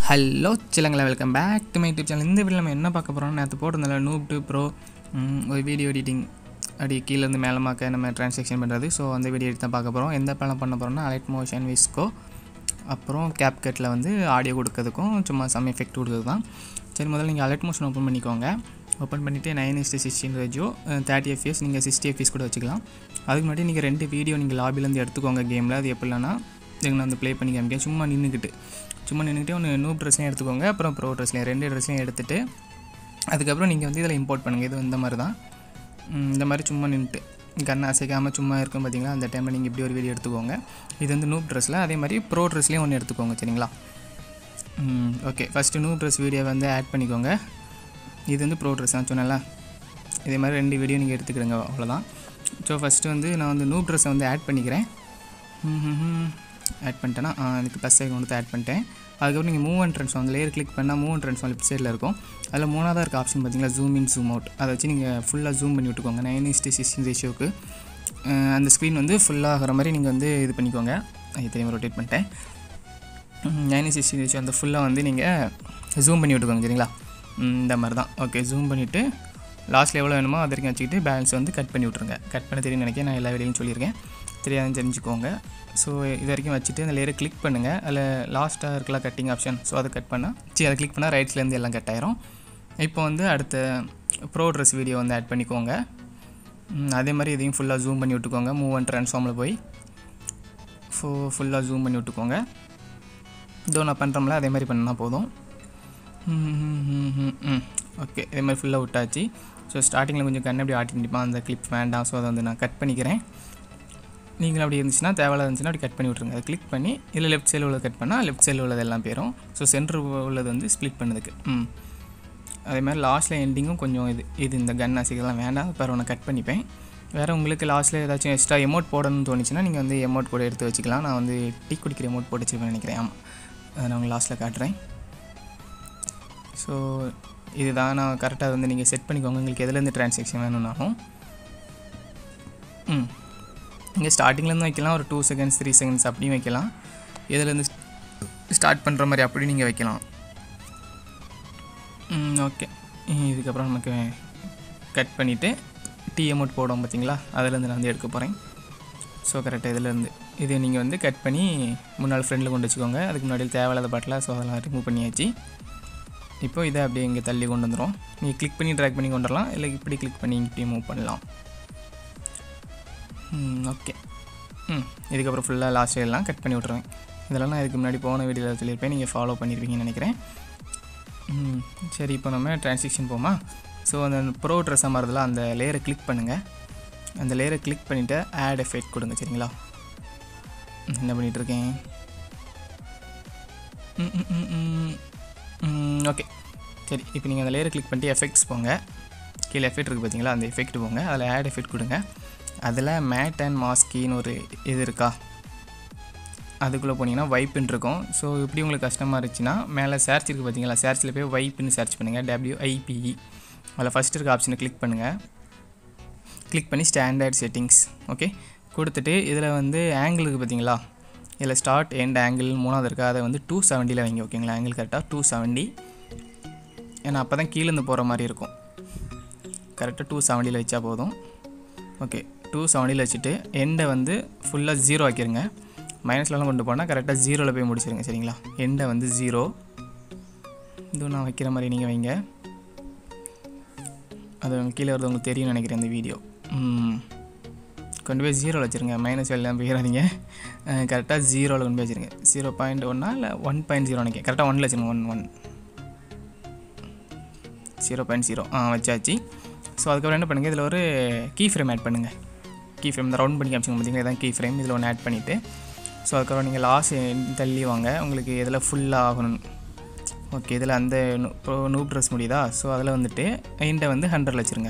Hello சிலங்களா welcome back to my YouTube channel இந்த video நம்ம என்ன பார்க்க போகிறோம் நேற்று போட்டிருந்தால நூப் டு ப்ரோ ஒரு வீடியோ எடிட்டிங் அப்படி கீழேருந்து மேலமாக்க நம்ம ட்ரான்சாக்ஷன் பண்ணுறது ஸோ அந்த வீடியோ எடுத்து தான் பார்க்க போகிறோம் எந்த படம் பண்ண போகிறோம்னா அலைட் மோஷன் விஸ்கோ அப்புறம் கேப்கட்டில் வந்து ஆடியோ கொடுக்கறதுக்கும் சும்மா சம் எஃபெக்ட் கொடுக்குறது தான் சரி முதல்ல நீங்கள் அலர்ட் மோஷன் ஓப்பன் பண்ணிக்கோங்க ஓப்பன் பண்ணிவிட்டு nine is to sixteen ratio thirty FS நீங்கள் சிக்ஸ்டி எஃப்எஸ் கூட வச்சுக்கலாம் அதுக்கு முன்னாடி நீங்கள் ரெண்டு வீடியோ நீங்கள் லாபிலேருந்து எடுத்துக்கோங்க கேமில் அது எப்படின்னா இதுக்கு நான் வந்து ப்ளே பண்ணி காமிக்கேன் சும்மா நின்றுக்கிட்டு சும்மா நின்றுக்கிட்டே ஒன்று நூப் ட்ரெஸ்லையும் எடுத்துக்கோங்க அப்புறம் ப்ரோ ட்ரெஸ்லையும் ரெண்டு ட்ரெஸ்லையும் எடுத்துகிட்டு அதுக்கப்புறம் நீங்கள் வந்து இதில் இம்போர்ட் பண்ணுங்கள் இது இந்த மாதிரி தான் ம், இந்த மாதிரி சும்மா நின்றுட்டு கண்ணை அசைக்காமல் சும்மா இருக்கும் பார்த்தீங்களா அந்த டைமில் நீங்கள் இப்படி ஒரு வீடியோ எடுத்துக்கோங்க இது வந்து நூப் ட்ரெஸ்ஸில் அதே மாதிரி ப்ரோ ட்ரெஸ்லேயும் ஒன்று எடுத்துக்கோங்க சரிங்களா ஓகே ஃபஸ்ட்டு நூப் ட்ரெஸ் வீடியோ வந்து ஆட் பண்ணிக்கோங்க இது வந்து ப்ரோ ட்ரெஸ் தான் சொன்னேன்ல இதே மாதிரி ரெண்டு வீடியோ நீங்கள் எடுத்துக்கிடுங்க அவ்வளோதான் ஸோ ஃபஸ்ட்டு வந்து நான் வந்து நூப் ட்ரெஸ்ஸை வந்து ஆட் பண்ணிக்கிறேன் ஆட் பண்ணிட்டேன்னா ஆ, இதுக்கு ப்ளஸ் ஐக்கன் கொடுத்து ஆட் பண்ணிட்டேன் அதுக்கப்புறம் நீங்கள் மூவ் அண்ட் ட்ரெண்ட்ஸ் வந்து லேயர் கிளிக் பண்ணால் மூவ் அண்ட் ட்ரெண்ட்ஸ் லெஃப்ட் சைடில் இருக்கும் அதில் மூணாவதாக இருக்க ஆப்ஷன் பார்த்தீங்களா ஜூம் இன் ஜூம் அவுட் அதை வச்சு நீங்கள் ஃபுல்லாக ஜூம் பண்ணி விட்டுக்கோங்க நைன் இஸ்டி சிக்ஸ்டின் ரேஷியோக்கு அந்த ஸ்க்ரீன் வந்து ஃபுல்லாகிற மாதிரி நீங்கள் வந்து இது பண்ணிக்கோங்க அது தெரியாமல் ரொட்டேட் பண்ணிட்டேன் நைன் சிக்ஸ்டி ரேஷியோ அந்த ஃபுல்லாக வந்து நீங்கள் ஜூம் பண்ணி விட்டுக்கோங்க சரிங்களா ம், இந்த மாதிரி தான் ஓகே ஜூம் பண்ணிவிட்டு லாஸ்ட்டில் எவ்வளோ வேணுமோ அது வரைக்கும் வச்சுக்கிட்டு பேலன்ஸ் வந்து கட் பண்ணி விட்ருங்க கட் பண்ண தெரியும் நினைக்கிறேன் நான் எல்லா வீடியோலையும் சொல்லியிருக்கேன் தெரியாதுன்னு தெரிஞ்சுக்கோங்க ஸோ இது வரைக்கும் வச்சுட்டு அந்த லேயரை கிளிக் பண்ணுங்கள் அதில் லாஸ்ட்டாக இருக்கலாம் கட்டிங் ஆப்ஷன் ஸோ அதை கட் பண்ணால் சரி அதை கிளிக் பண்ணால் ரைட்ஸ்லேருந்து எல்லாம் கட் ஆயிரும் இப்போ வந்து அடுத்த ப்ரோ ட்ரெஸ் வீடியோ வந்து ஆட் பண்ணிக்கோங்க ம், அதே மாதிரி இதையும் ஃபுல்லாக ஜூம் பண்ணி விட்டுக்கோங்க மூவ் அண்ட் ட்ரான்ஸ்ஃபார்மில் போய் ஃபோ ஃபுல்லாக ஜூம் பண்ணி விட்டுக்கோங்க இதோ நான் பண்ணுறோம்ல அதே மாதிரி பண்ணால் போதும் ஓகே இதே மாதிரி ஃபுல்லாக விட்டாச்சு ஸோ ஸ்டார்டிங்கில் கொஞ்சம் கண்ணு அப்படி ஆட்டி நிற்பான் அந்த கிளிப் வேண்டாம் ஸோ அதை வந்து நான் கட் பண்ணிக்கிறேன் நீங்களும் அப்படி இருந்துச்சுன்னா தேவையில்ல இருந்துச்சுன்னா அப்படி கட் பண்ணி விட்ருங்க அதை கிளிக் பண்ணி இல்லை லெஃப்ட் சைடில் உள்ளது கட் பண்ணால் லெஃப்ட் சைடில் உள்ளது எல்லாம் போயிடும் ஸோ சென்டர் உள்ளது வந்து ஸ்ப்ளிட் பண்ணதுக்கு ம் அதே மாதிரி லாஸ்ட்டில் எண்டிங்கும் கொஞ்சம் இது இது இந்த கன் அசிக்கலாம் வேண்டாம் இப்போ ஒன்று கட் பண்ணிப்பேன் வேறு உங்களுக்கு லாஸ்ட்டில் ஏதாச்சும் எக்ஸ்ட்ரா எமௌண்ட் போடணும்னு தோணுச்சுன்னா நீங்கள் வந்து எமௌண்ட் கூட எடுத்து வச்சுக்கலாம் நான் வந்து டீ குடிக்கிற எமௌண்ட் போட்டு வச்சுருப்பேன் நினைக்கிறேன் ஆமாம் அதை நான் உங்களுக்கு லாஸ்ட்டில் காட்டுறேன் ஸோ இதுதான் நான் கரெக்டாக வந்து நீங்கள் செட் பண்ணிக்கோங்க உங்களுக்கு எதுலேருந்து ட்ரான்சாக்ஷன் வேணும்னாலும் ம் நீங்கள் ஸ்டார்டிங்லேருந்து வைக்கலாம் ஒரு டூ செகண்ட்ஸ் த்ரீ செகண்ட்ஸ் அப்படியும் வைக்கலாம் எதுலேருந்து ஸ்டார்ட் பண்ணுற மாதிரி அப்படி நீங்கள் வைக்கலாம் ஓகே இதுக்கப்புறம் நமக்கு கட் பண்ணிவிட்டு டீ அமௌண்ட் போடுவோம் பார்த்தீங்களா அதுலேருந்து நான் வந்து எடுக்க போகிறேன் ஸோ கரெக்டாக இதுலேருந்து இது நீங்கள் வந்து கட் பண்ணி முன்னாள் ஃப்ரெண்டில் கொண்டு வச்சுக்கோங்க அதுக்கு முன்னாடி தேவையில்லாத பாட்டில் ஸோ அதெல்லாம் ரிமூவ் பண்ணியாச்சு இப்போ இதை அப்படியே இங்கே தள்ளி கொண்டு வந்துடும் நீங்கள் கிளிக் பண்ணி ட்ராக் பண்ணி கொண்டு வரலாம் இல்லை இப்படி கிளிக் பண்ணி இப்படி மூவ் பண்ணலாம் ஓகே ம் இதுக்கப்புறம் ஃபுல்லாக லாஸ்ட் எல்லாம் கட் பண்ணி விட்ருவேன் இதெல்லாம் நான் இதுக்கு முன்னாடி போன வீடியோவில் சொல்லியிருப்பேன் நீங்கள் ஃபாலோ பண்ணியிருப்பீங்கன்னு நினைக்கிறேன் ம் சரி இப்போ நம்ம ட்ரான்சாக்ஷன் போமா ஸோ அந்த ப்ரோ ட்ரெஸ்ஸாக மாறுதுல அந்த லேயரை கிளிக் பண்ணுங்கள் அந்த லேயரை கிளிக் பண்ணிவிட்டு ஆட் எஃபெக்ட் கொடுங்க சரிங்களா ம், என்ன பண்ணிகிட்டு இருக்கேன் ஓகே சரி இப்போ நீங்கள் அந்த லேயரை கிளிக் பண்ணிட்டு எஃபெக்ட்ஸ் போங்க கீழே எஃபெக்ட் இருக்குது பார்த்தீங்களா அந்த எஃபெக்ட் போங்க அதில் ஆட் எஃபெக்ட் கொடுங்க அதில் மேட் அண்ட் மாஸ்கின்னு ஒரு இது இருக்கா அதுக்குள்ளே போனீங்கன்னா வைப்புன்னு இருக்கும் ஸோ இப்படி உங்களுக்கு கஷ்டமாக இருந்துச்சுன்னா மேலே சர்ச் இருக்குது பார்த்தீங்களா சர்ச்சில் போய் வைப்புன்னு சர்ச் பண்ணுங்கள் டபிள்யூஐபிஇ அதில் ஃபஸ்ட் இருக்க ஆப்ஷனை கிளிக் பண்ணுங்கள் கிளிக் பண்ணி ஸ்டாண்டர்ட் செட்டிங்ஸ் ஓகே கொடுத்துட்டு இதில் வந்து ஆங்கிள் இருக்குது பார்த்தீங்களா இதில் ஸ்டார்ட் எண்ட் ஆங்கிள் மூணாவது இருக்கா அதை வந்து டூ செவன்ட்டியில் வைங்க ஓகேங்களா ஆங்கிள் கரெக்டாக டூ செவன்ட்டி ஏன்னா அப்போ தான் கீழேருந்து போகிற மாதிரி இருக்கும் கரெக்டாக டூ செவன்ட்டியில் வச்சா போதும் ஓகே டூ செவன்ட்டியில் வச்சுட்டு எண்டை வந்து ஃபுல்லாக ஜீரோ ஆக்கிருங்க மைனஸ்லலாம் கொண்டு போனால் கரெக்டாக ஜீரோவில் போய் முடிச்சிருங்க சரிங்களா எண்டை வந்து ஜீரோ இது நான் வைக்கிற மாதிரி நீங்கள் வைங்க அது உங்களுக்கு கீழே வருது உங்களுக்கு தெரியும் நினைக்கிறேன் இந்த வீடியோ ம். கொண்டு போய் ஜீரோவில் வச்சுருங்க மைனஸ் எல்லாம் போயிடாதீங்க கரெக்டாக ஜீரோவில் கொண்டு போய் வச்சுருங்க ஜீரோ பாயிண்ட் ஒன்னா இல்லை ஒன் பாயிண்ட் ஜீரோ நினைக்கிறேன் கரெக்டாக ஒன்னில் வச்சுருங்க one one zero point zero ஆ வச்சாச்சு ஸோ அதுக்கப்புறம் என்ன பண்ணுங்கள் இதில் ஒரு கீ ஃப்ரேம் ஆட் பண்ணுங்கள் கீ ஃப்ரேம் இந்த ரவுண்ட் பண்ணி காமிச்சிங்க பார்த்தீங்களா இதான் கீ ஃப்ரேம் இதில் ஒன்று ஆட் பண்ணிவிட்டு ஸோ அதுக்கப்புறம் நீங்கள் லாஸ்ட் தள்ளி வாங்க உங்களுக்கு இதில் ஃபுல்லாக ஆகணும் ஓகே இதில் அந்த நூப் ட்ரெஸ் முடியுதா ஸோ அதில் வந்துட்டு எண்டை வந்து ஹண்ட்ரடில் வச்சுருங்க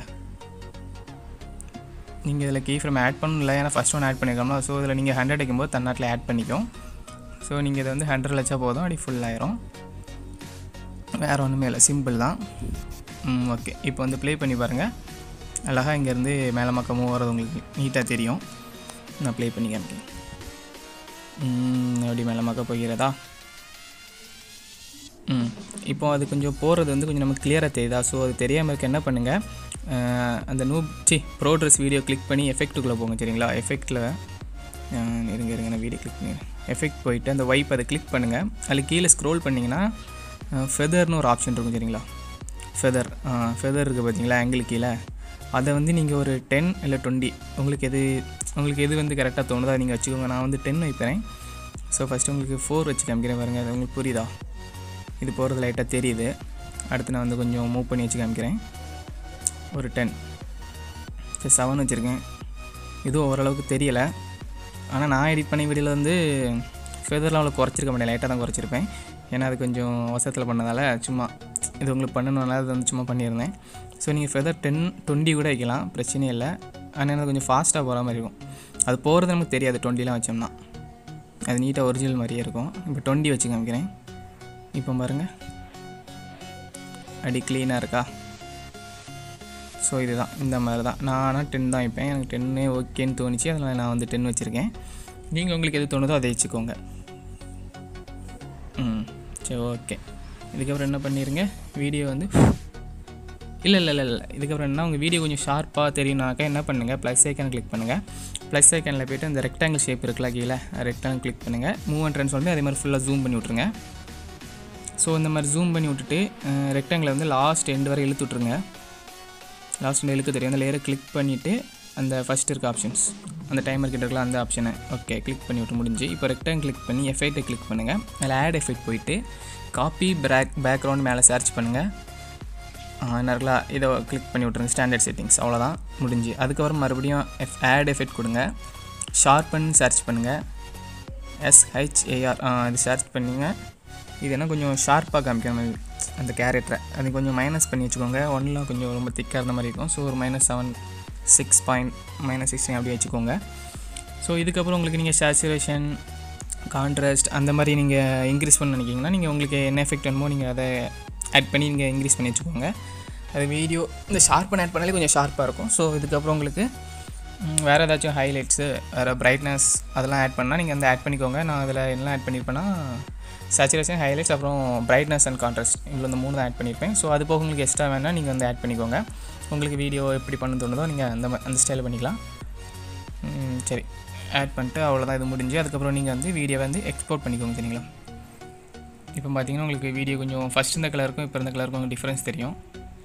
நீங்கள் இதில் கீ ஃப்ரேம் ஆட் பண்ணல ஏன்னா ஃபஸ்ட் ஒன் ஆட் பண்ணியிருக்கோம்னா ஸோ இதில் நீங்கள் ஹண்ட்ரட் வைக்கும்போது தன்னாட்டில் ஆட் பண்ணிக்கும் ஸோ நீங்கள் இதை வந்து ஹண்ட்ரட் வச்சா போதும் அப்படி ஃபுல் ஆயிரும் வேறு ஒன்றுமே இல்லை சிம்பிள் தான் ம் ஓகே இப்போ வந்து ப்ளே பண்ணி பாருங்கள் அழகாக இங்கேருந்து மேலே மக்க மூவ் வர்றது உங்களுக்கு நீட்டாக தெரியும் நான் ப்ளே பண்ணி காமிக்கிறேன் ம், அப்படி மேலே மக்க போகிறதா ம் இப்போ அது கொஞ்சம் போகிறது வந்து கொஞ்சம் நமக்கு கிளியராக தெரியுதா ஸோ அது தெரியாமல் இருக்க என்ன பண்ணுங்கள் அந்த நூப் சி ப்ரோட்ரஸ் வீடியோ கிளிக் பண்ணி எஃபெக்ட்டுக்குள்ளே போங்க சரிங்களா எஃபெக்ட்டில் இருங்க இருங்க நான் வீடியோ கிளிக் பண்ணி எஃபெக்ட் போயிட்டு அந்த வைப் அதை கிளிக் பண்ணுங்கள் அதில் கீழே ஸ்க்ரோல் பண்ணிங்கன்னா ஃபெதர்னு ஒரு ஆப்ஷன் இருக்கும் சரிங்களா ஃபெதர் ஃபெதர் இருக்குது பார்த்தீங்களா ஆங்கிள் கீழே அதை வந்து நீங்கள் ஒரு டென் இல்லை டுவெண்ட்டி உங்களுக்கு எது உங்களுக்கு எது வந்து கரெக்டாக தோணுதோ அதை நீங்கள் வச்சுக்கோங்க நான் வந்து டென் வைப்பேன் ஸோ ஃபஸ்ட்டு உங்களுக்கு ஃபோர் வச்சு காமிக்கிறேன் பாருங்கள் அது உங்களுக்கு புரியுதா இது போகிறது லைட்டாக தெரியுது அடுத்து நான் வந்து கொஞ்சம் மூவ் பண்ணி வச்சு காமிக்கிறேன் ஒரு டென் சரி செவன் வச்சுருக்கேன் இதுவும் ஓரளவுக்கு தெரியலை ஆனால் நான் எடிட் பண்ண வீடியோவில் வந்து ஃபெதர்லாம் அவ்வளோ குறைச்சிருக்க மாட்டேன் லைட்டாக தான் குறைச்சிருப்பேன் ஏன்னா அது கொஞ்சம் வசத்தில் பண்ணதால் சும்மா இது உங்களுக்கு பண்ணணும்னால அது வந்து சும்மா பண்ணியிருந்தேன் ஸோ நீங்கள் ஃபெதர் டென் டுவெண்ட்டி கூட வைக்கலாம் பிரச்சனையே இல்லை ஆனால் அது கொஞ்சம் ஃபாஸ்ட்டாக போகிற மாதிரி இருக்கும் அது போகிறது நமக்கு தெரியாது டுவெண்ட்டிலாம் வச்சோம்னா அது நீட்டாக ஒரிஜினல் மாதிரியே இருக்கும் இப்போ டுவெண்ட்டி வச்சு காமிக்கிறேன் இப்போ பாருங்கள் அடி க்ளீனாக இருக்கா ஸோ இதுதான் இந்த மாதிரி தான் நான் ஆனால் டென் தான் வைப்பேன் எனக்கு டென்னே ஓகேன்னு தோணுச்சு அதனால் நான் வந்து டென் வச்சுருக்கேன் நீங்கள் உங்களுக்கு எது தோணுதோ அதை வச்சுக்கோங்க ம் சரி ஓகே இதுக்கப்புறம் என்ன பண்ணிடுங்க வீடியோ வந்து இல்லை இல்லை இல்லை இல்லை இதுக்கப்புறம் என்ன உங்கள் வீடியோ கொஞ்சம் ஷார்ப்பாக தெரியும்னாக்கா என்ன பண்ணுங்கள் ப்ளஸ் ஐக்கான் கிளிக் பண்ணுங்கள் ப்ளஸ் ஐக்கானில் போய்ட்டு அந்த ரெக்டாங்கிள் ஷேப் இருக்குல்ல கீழே ரெக்டாங்கிள் கிளிக் பண்ணுங்கள் மூவ் அண்ட் ட்ரெண்ட் சொல்லி அதே மாதிரி ஃபுல்லாக ஜூம் பண்ணி விட்ருங்க ஸோ இந்த மாதிரி ஜூம் பண்ணி விட்டுட்டு ரெக்டாங்கில் வந்து லாஸ்ட் எண்டு வரை இழுத்து விட்ருங்க லாஸ்ட் எண்டு இழுக்க தெரியும் அந்த லேயரை கிளிக் பண்ணிவிட்டு அந்த ஃபஸ்ட் இருக்க ஆப்ஷன்ஸ் அந்த டைமர் கிட்ட இருக்கலாம் அந்த ஆப்ஷனை ஓகே கிளிக் பண்ணி விட்டு முடிஞ்சு இப்போ ரெக்டாங் கிளிக் பண்ணி எஃபெக்ட்டை கிளிக் பண்ணுங்கள் அதில் ஆட் எஃபெக்ட் போயிட்டு காப்பி பேக் பேக்ரவுண்ட் மேலே சர்ச் பண்ணுங்கள் நல்லா இதை கிளிக் பண்ணி விட்ருங்க ஸ்டாண்டர்ட் செட்டிங்ஸ் அவ்வளோதான் முடிஞ்சு அதுக்கப்புறம் மறுபடியும் எஃப் ஆட் எஃபெக்ட் கொடுங்க ஷார்ப்பன் சர்ச் பண்ணுங்கள் எஸ்ஹெச்ஏஆர் இது சர்ச் பண்ணிங்க இது என்ன கொஞ்சம் ஷார்ப்பாக காமிக்கணும் அந்த கேரக்டரை அது கொஞ்சம் மைனஸ் பண்ணி வச்சுக்கோங்க ஒன்றில் கொஞ்சம் ரொம்ப திக்காக இருந்த மாதிரி இருக்கும் ஸோ ஒரு minus seven six point minus sixteen அப்படியே வச்சுக்கோங்க ஸோ இதுக்கப்புறம் உங்களுக்கு நீங்கள் சேச்சுரேஷன் கான்ட்ராஸ்ட் அந்த மாதிரி நீங்கள் இன்க்ரீஸ் பண்ண நினைக்கிங்கன்னா நீங்கள் உங்களுக்கு என்ன எஃபெக்ட் வேணுமோ நீங்கள் அதை ஆட் பண்ணி நீங்கள் இன்க்ரீஸ் பண்ணி வச்சுக்கோங்க அது வீடியோ இந்த ஷார்ப்பன் ஆட் பண்ணாலே கொஞ்சம் ஷார்ப்பாக இருக்கும் ஸோ இதுக்கப்புறம் உங்களுக்கு வேறு ஏதாச்சும் ஹைலைட்ஸு வேறு பிரைட்னஸ் அதெல்லாம் ஆட் பண்ணால் நீங்கள் வந்து ஆட் பண்ணிக்கோங்க நான் அதில் என்ன ஆட் பண்ணியிருப்பேன்னா சேச்சுரேஷன் ஹைலைட்ஸ் அப்புறம் பிரைட்னஸ் அண்ட் கான்ட்ராஸ்ட் இவ்வளோ இந்த மூணு தான் ஆட் பண்ணியிருப்பேன் ஸோ அது போக உங்களுக்கு எக்ஸ்ட்ரா வேணால் நீங்கள் வந்து ஆட் பண்ணிக்கோங்க உங்களுக்கு வீடியோ எப்படி பண்ண தோணுதோ நீங்கள் அந்த அந்த ஸ்டைலில் பண்ணிக்கலாம் சரி ஆட் பண்ணிட்டு அவ்வளோதான் இது முடிஞ்சு அதுக்கப்புறம் நீங்கள் வந்து வீடியோ வந்து எக்ஸ்போர்ட் பண்ணிக்கோங்க சரிங்களா இப்போ பார்த்தீங்கன்னா உங்களுக்கு வீடியோ கொஞ்சம் ஃபஸ்ட் இந்த கலருக்கும் இப்போ இருந்த கலருக்கும் டிஃப்ரென்ஸ் தெரியும்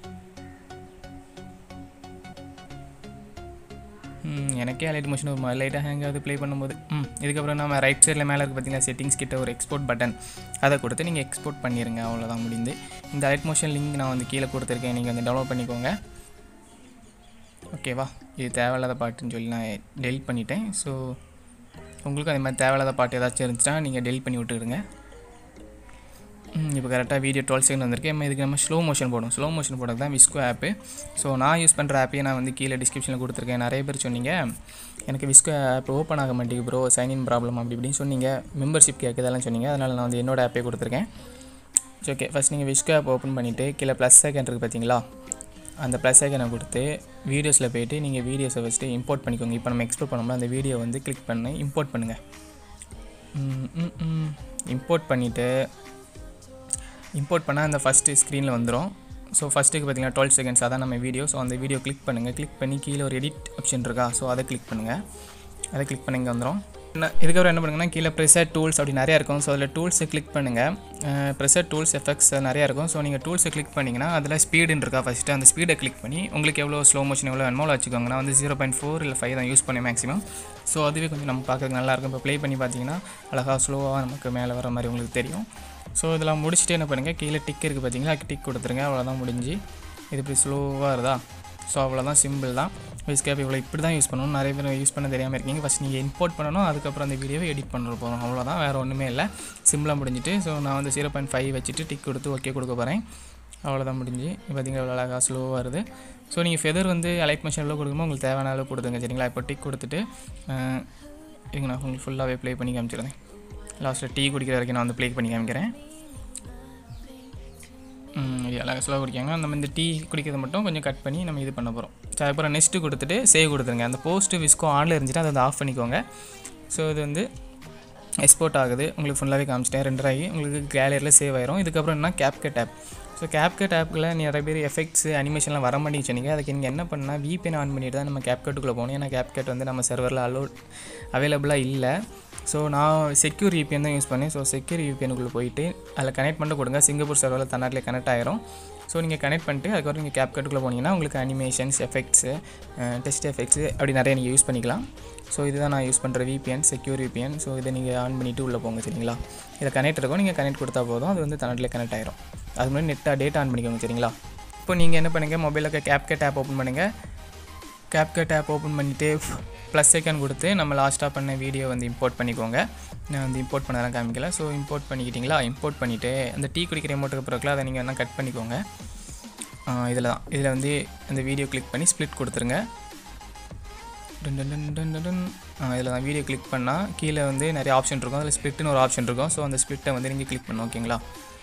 எனக்கே லைட் மோஷன் ஒரு லைட்டாக ஹேங் ஆகுது ப்ளே பண்ணும்போது ம் இதுக்கப்புறம் நம்ம ரைட் சைடில் மேலே இருக்குது பார்த்தீங்கன்னா செட்டிங்ஸ் கிட்ட ஒரு எக்ஸ்போர்ட் பட்டன் அதை கொடுத்து நீங்கள் எக்ஸ்போர்ட் பண்ணிடுங்க அவ்வளோதான் முடிந்து இந்த லைட் மோஷன் லிங்க் நான் வந்து கீழே கொடுத்துருக்கேன் நீங்கள் வந்து டவுன்லோட் பண்ணிக்கோங்க ஓகேவா இது தேவையில்லாத பாட்டுன்னு சொல்லி நான் டெலிட் பண்ணிட்டேன் ஸோ உங்களுக்கும் அதே மாதிரி தேவையில்லாத பாட்டு ஏதாச்சும் இருந்துச்சுன்னா நீங்கள் டெலிட் பண்ணி விட்டுருங்க இப்போ கரெக்டாக வீடியோ டுவெல் செகண்ட் வந்திருக்கு நம்ம இதுக்கு நம்ம ஸ்லோ மோஷன் போடும் ஸ்லோ மோஷன் போடுறது தான் விஸ்கோ ஆப்பு ஸோ நான் யூஸ் பண்ணுற ஆப்பையே நான் வந்து கீழே டிஸ்கிரிப்ஷனில் கொடுத்துருக்கேன் நிறைய பேர் சொன்னீங்க எனக்கு விஸ்கோ ஆப் ஓப்பன் ஆக மாட்டேங்குது ப்ரோ சைன்இன் ப்ராப்ளம் அப்படி இப்படின்னு சொன்னீங்க மெம்பர்ஷிப் கேட்குதெல்லாம் சொன்னீங்க அதனால் நான் வந்து என்னோட ஆப்பே கொடுத்துருக்கேன் சரி ஓகே ஃபஸ்ட் நீங்கள் விஸ்கோ ஆப் ஓப்பன் பண்ணிவிட்டு கீழே ப்ளஸ் செகண்ட் இருக்குது பார்த்தீங்களா அந்த ப்ளஸ் ஐக்கனை கொடுத்து வீடியோஸில் போய்ட்டு நீங்கள் வீடியோஸை ஃபஸ்ட்டு இம்போர்ட் பண்ணிக்கோங்க இப்போ நம்ம எக்ஸ்போர்ட் பண்ணோம்னா அந்த வீடியோ வந்து கிளிக் பண்ணி இம்போர்ட் பண்ணுங்கள் இம்போர்ட் பண்ணிவிட்டு இம்போர்ட் பண்ணால் அந்த ஃபஸ்ட்டு ஸ்க்ரீனில் வந்துடும் ஸோ ஃபஸ்ட்டுக்கு பார்த்தீங்கன்னா டுவெல் செகண்ட்ஸ் அதான் நம்ம வீடியோ ஸோ அந்த வீடியோ கிளிக் பண்ணுங்கள் கிளிக் பண்ணி கீழே ஒரு எடிட் ஆப்ஷன் இருக்கா ஸோ அதை கிளிக் பண்ணுங்கள் அதை கிளிக் பண்ணி இங்கே வந்துடும் என்ன இதுக்கப்புறம் என்ன பண்ணுங்கன்னா கீழே ப்ரெசர் டூல்ஸ் அப்படி நிறையா இருக்கும் ஸோ அதில் டூல்ஸை கிளிக் பண்ணுங்கள் ப்ரெசர் டூல்ஸ் எஃபெக்ட்ஸ் நிறையா இருக்கும் ஸோ நீங்கள் டூல்ஸை கிளிக் பண்ணிங்கன்னா அதில் ஸ்பீடுன்னு இருக்கா ஃபஸ்ட்டு அந்த ஸ்பீடை கிளிக் பண்ணி உங்களுக்கு எவ்வளோ ஸ்லோ மோஷன் எவ்வளோ வேணுமோ வச்சுக்கோங்க நான் வந்து ஜீரோ பாயிண்ட் ஃபோர் இல்லை ஃபைவ் தான் யூஸ் பண்ணேன் மேக்ஸிமம் ஸோ அதுவே கொஞ்சம் நம்ம பார்க்கறதுக்கு நல்லாயிருக்கும் இப்போ ப்ளே பண்ணி பார்த்தீங்கன்னா அழகாக ஸ்லோவாக நமக்கு மேலே வர மாதிரி உங்களுக்கு தெரியும் ஸோ இதெல்லாம் முடிச்சுட்டு என்ன பண்ணுங்கள் கீழே டிக் இருக்குது பார்த்தீங்களா டிக் கொடுத்துருங்க அவ்வளோதான் முடிஞ்சு இது இப்படி ஸ்லோவாக இருந்தா ஸோ அவ்வளோதான் சிம்பிள் தான் விஸ்கேப் இவ்வளோ இப்படி தான் யூஸ் பண்ணணும் நிறைய பேர் யூஸ் பண்ண தெரியாமல் இருக்கீங்க ஃபஸ்ட் நீங்கள் இம்போர்ட் பண்ணணும் அதுக்கப்புறம் அந்த வீடியோவை எடிட் பண்ணுற போகிறோம் அவ்வளோதான் வேறு ஒன்றுமே இல்லை சிம்பிளாக முடிஞ்சிட்டு ஸோ நான் வந்து ஜீரோ பாயிண்ட் ஃபைவ் வச்சுட்டு டிக் கொடுத்து ஓகே கொடுக்க போகிறேன் அவ்வளோதான் முடிஞ்சு பார்த்தீங்கன்னா இவ்வளோ அழகாக ஸ்லோவாக வருது ஸோ நீங்கள் ஃபெதர் வந்து அலைட் மிஷன் எவ்வளோ கொடுக்கணுமோ உங்களுக்கு தேவையான அளவு கொடுத்துங்க சரிங்களா இப்போ டிக் கொடுத்துட்டு இங்கே நான் உங்களுக்கு ஃபுல்லாகவே ப்ளே பண்ணி காமிச்சிருந்தேன் லாஸ்ட்டில் டீ குடிக்கிற வரைக்கும் நான் வந்து ப்ளே பண்ணி காமிக்கிறேன் இது அழகாக ஸ்லோவாக குடிக்காங்க நம்ம இந்த டீ குடிக்கிறத மட்டும் கொஞ்சம் கட் பண்ணி நம்ம இது பண்ண போகிறோம் ஸோ அப்புறம் நெக்ஸ்ட்டு கொடுத்துட்டு சேவ் கொடுத்துருங்க அந்த போஸ்ட்டு விஸ்கோ ஆனில் இருந்துச்சுன்னா அதை வந்து ஆஃப் பண்ணிக்கோங்க ஸோ இது வந்து எக்ஸ்போர்ட் ஆகுது உங்களுக்கு ஃபுல்லாகவே காமிச்சிட்டேன் ரெண்டர் ஆகி உங்களுக்கு கேலரியில் சேவ் ஆயிரும் இதுக்கப்புறம் என்ன கேப்கட் ஆப் ஸோ கேப்கட் ஆப்பில் நிறைய பேர் எஃபெக்ட்ஸ் அனிமேஷன்லாம் வர மாட்டேங்குது சொன்னீங்க அதுக்கு நீங்கள் என்ன பண்ணால் VPN ஆன் பண்ணிட்டு தான் நம்ம கேப்கட்டுக்குள்ளே போகணும் ஏன்னா கேப்கட் வந்து நம்ம சர்வரில் அலோட் அவைலபிளாக இல்லை ஸோ நான் செக்யூர் VPN தான் யூஸ் பண்ணேன் ஸோ செக்யூர் VPNக்குள்ளே போயிட்டு அதில் கனெக்ட் பண்ணிட்டு கொடுங்க சிங்கப்பூர் சர்வரில் தன்னாட்டிலே கனெக்ட் ஆயிரும் ஸோ நீங்கள் கனெக்ட் பண்ணிட்டு அதுக்கப்புறம் நீங்கள் கேப்கட்டுக்குள்ளே போனீங்கன்னா உங்களுக்கு அனிமேஷன்ஸ் எஃபெக்ட்ஸு டெஸ்ட் எஃபெக்ட்ஸு அப்படி நிறைய நீங்கள் யூஸ் பண்ணிக்கலாம் ஸோ இதுதான் நான் யூஸ் பண்ணுற VPN செக்யூர் VPN ஸோ இதை நீங்கள் ஆன் பண்ணிவிட்டு உள்ளே போங்க சரிங்களா இதில் கனெக்ட் இருக்கும் நீங்கள் கனெக்ட் கொடுத்தா போதும் அது வந்து தன்னாட்டிலே கனெக்ட் ஆயிரும் அது முன்னாடி நெட்டாக டேட்டா ஆன் பண்ணிக்கோங்க சரிங்களா இப்போ நீங்கள் என்ன பண்ணுங்கள் மொபைலில் கேப்கட் ஆப் ஓப்பன் பண்ணுங்கள் கேப்கட் ஆப் ஓப்பன் பண்ணிவிட்டு ப்ளஸ் செகண்ட் கொடுத்து நம்ம லாஸ்ட்டாக பண்ண வீடியோ வந்து இம்போர்ட் பண்ணிக்கோங்க நான் வந்து இம்போர்ட் பண்ணதெல்லாம் காமிக்கல ஸோ இம்போர்ட் பண்ணிக்கிட்டிங்களா இம்போர்ட் பண்ணிவிட்டு அந்த டீ குடிக்கிற அமௌண்ட்டுக்கு பிறகுல அதை நீங்கள் வேணால் கட் பண்ணிக்கோங்க இதில் தான் இதில் வந்து அந்த வீடியோ கிளிக் பண்ணி ஸ்ப்ளிட் கொடுத்துருங்க done done done done done done. ஆ இதில் தான் வீடியோ கிளிக் பண்ணால் கீழே வந்து நிறைய ஆப்ஷன் இருக்கும் அதில் ஸ்ப்ளிட்னு ஒரு ஆப்ஷன் இருக்கும் ஸோ அந்த ஸ்ப்ளிட்டை வந்து நீங்கள் கிளிக் பண்ணணும் ஓகேங்களா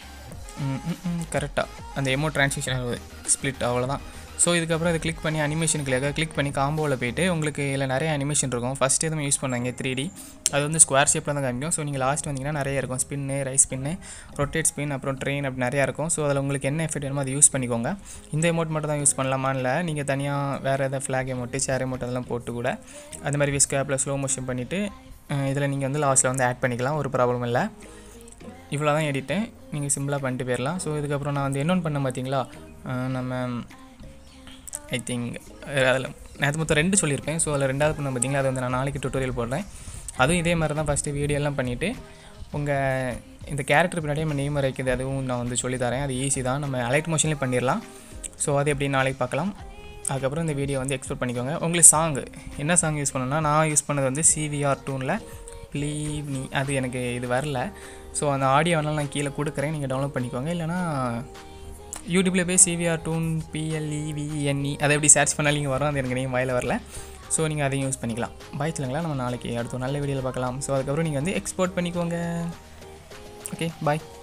கரெக்டாக அந்த எமோ ட்ரான்ஸ்லேஷன் ஸ்ப்ளிட் அவ்வளோதான் ஸோ இதுக்கப்புறம் இதை கிளிக் பண்ணி அனிமேஷனுக்கு கிளிக் பண்ணி காம்போவில் போயிட்டு உங்களுக்கு இதில் நிறைய அனிமேஷன் இருக்கும் ஃபஸ்ட் எதுவும் யூஸ் பண்ணாங்க த்ரீ டி அது வந்து ஸ்கொயர் ஷேப்பில் தான் காமிக்கும் ஸோ நீங்கள் லாஸ்ட் வந்தீங்கன்னா நிறைய இருக்கும் spin rise spin rotate spin அப்புறம் ட்ரெயின் அப்படி நிறையா இருக்கும் ஸோ அதில் உங்களுக்கு என்ன எஃபெக்ட் வேணுமோ அதை யூஸ் பண்ணிக்கோங்க இந்த எமௌண்ட் மட்டும் தான் யூஸ் பண்ணலாமா இல்லை நீங்கள் தனியாக வேறு எதாவது ஃப்ளாக் எமௌண்ட்டு சேர் எமௌண்ட் அதெல்லாம் போட்டு கூட அந்த மாதிரி விஸ்க் ஆப்பில் ஸ்லோ மோஷன் பண்ணிவிட்டு இதில் நீங்கள் வந்து லாஸ்ட்டில் வந்து ஆட் பண்ணிக்கலாம் ஒரு ப்ராப்ளம் இல்லை இவ்வளோ தான் எடிட்டு நீங்கள் சிம்பிளாக பண்ணிட்டு போயிடலாம் ஸோ இதுக்கப்புறம் நான் வந்து என்னொன்று பண்ண பார்த்தீங்களா அஹ் நம்ம ஐ திங்க் அதில் நேற்று மொத்தம் ரெண்டு சொல்லியிருப்பேன் ஸோ அதில் ரெண்டாவது பண்ண பார்த்தீங்களா அதை வந்து நான் நாளைக்கு டுட்டோரியல் போடுறேன் அதுவும் இதே மாதிரி தான் ஃபஸ்ட்டு வீடியோ எல்லாம் பண்ணிவிட்டு உங்கள் இந்த கேரக்டர் பின்னாடியே நம்ம நேம் வைக்கிறது அதுவும் நான் வந்து சொல்லி தரேன் அது ஈஸி தான் நம்ம அலைட் மோஷன்லேயே பண்ணிடலாம் ஸோ அது எப்படி நாளைக்கு பார்க்கலாம் அதுக்கப்புறம் இந்த வீடியோ வந்து எக்ஸ்போர்ட் பண்ணிக்கோங்க உங்களுக்கு சாங் என்ன சாங் யூஸ் பண்ணணும்னா நான் யூஸ் பண்ணது வந்து சிவிஆர் டூனில் ப்ளீவ் நீ அது எனக்கு இது வரல ஸோ அந்த ஆடியோ வேணாலும் நான் கீழே கொடுக்குறேன் நீங்கள் டவுன்லோட் பண்ணிக்கோங்க இல்லைனா யூடியூப்பில் போய் சிவிஆர் டூன் பிஎல்இவிஎன்இ அதை எப்படி சர்ச் பண்ணாலும் இங்கே வரும் அது எனக்கு நேம் வாயில் வரல ஸோ நீங்கள் அதையும் யூஸ் பண்ணிக்கலாம் பாய் சொல்லுங்களா நம்ம நாளைக்கு அடுத்த ஒரு நல்ல வீடியோவில் பார்க்கலாம் ஸோ அதுக்கப்புறம் நீங்கள் வந்து எக்ஸ்போர்ட் பண்ணிக்கோங்க ஓகே பாய்